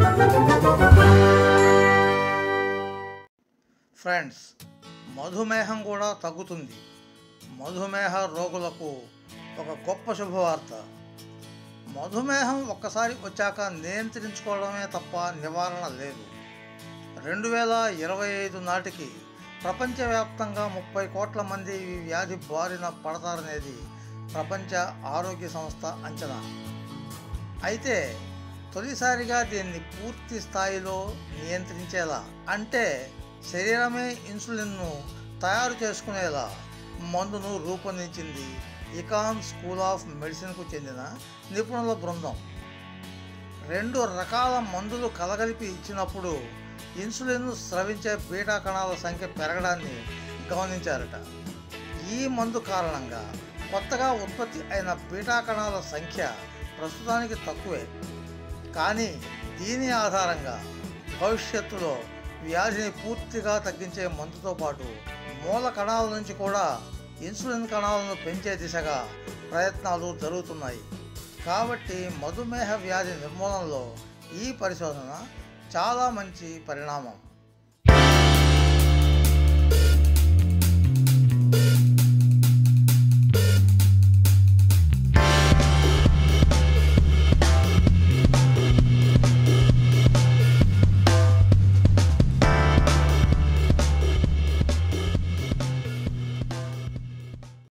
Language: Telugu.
ఫ్రెండ్స్ మధుమేహం కూడా తగ్గుతుంది మధుమేహ రోగులకు ఒక గొప్ప శుభవార్త మధుమేహం ఒక్కసారి వచ్చాక నియంత్రించుకోవడమే తప్ప నివారణ లేదు రెండు వేల ఇరవై ఐదు నాటికి ప్రపంచవ్యాప్తంగా ముప్పై కోట్ల మంది ఈ వ్యాధి బారిన పడతారనేది ప్రపంచ ఆరోగ్య సంస్థ అంచనా అయితే తొలిసారిగా దీన్ని పూర్తి స్థాయిలో నియంత్రించేలా అంటే శరీరమే ఇన్సులిన్ను తయారు చేసుకునేలా మందును రూపొందించింది ఇకాన్ స్కూల్ ఆఫ్ మెడిసిన్కు చెందిన నిపుణుల బృందం రెండు రకాల మందులు కలగలిపి ఇచ్చినప్పుడు ఇన్సులిన్ స్రవించే బీటా కణాల సంఖ్య పెరగడాన్ని గమనించారట ఈ మందు కారణంగా కొత్తగా ఉత్పత్తి అయిన బీటా కణాల సంఖ్య ప్రస్తుతానికి తక్కువే కానీ దీని ఆధారంగా భవిష్యత్తులో వ్యాధిని పూర్తిగా తగ్గించే మందుతో పాటు మూల కణాల నుంచి కూడా ఇన్సులిన్ కణాలను పెంచే దిశగా ప్రయత్నాలు జరుగుతున్నాయి కాబట్టి మధుమేహ వ్యాధి నిర్మూలనలో ఈ పరిశోధన చాలా మంచి పరిణామం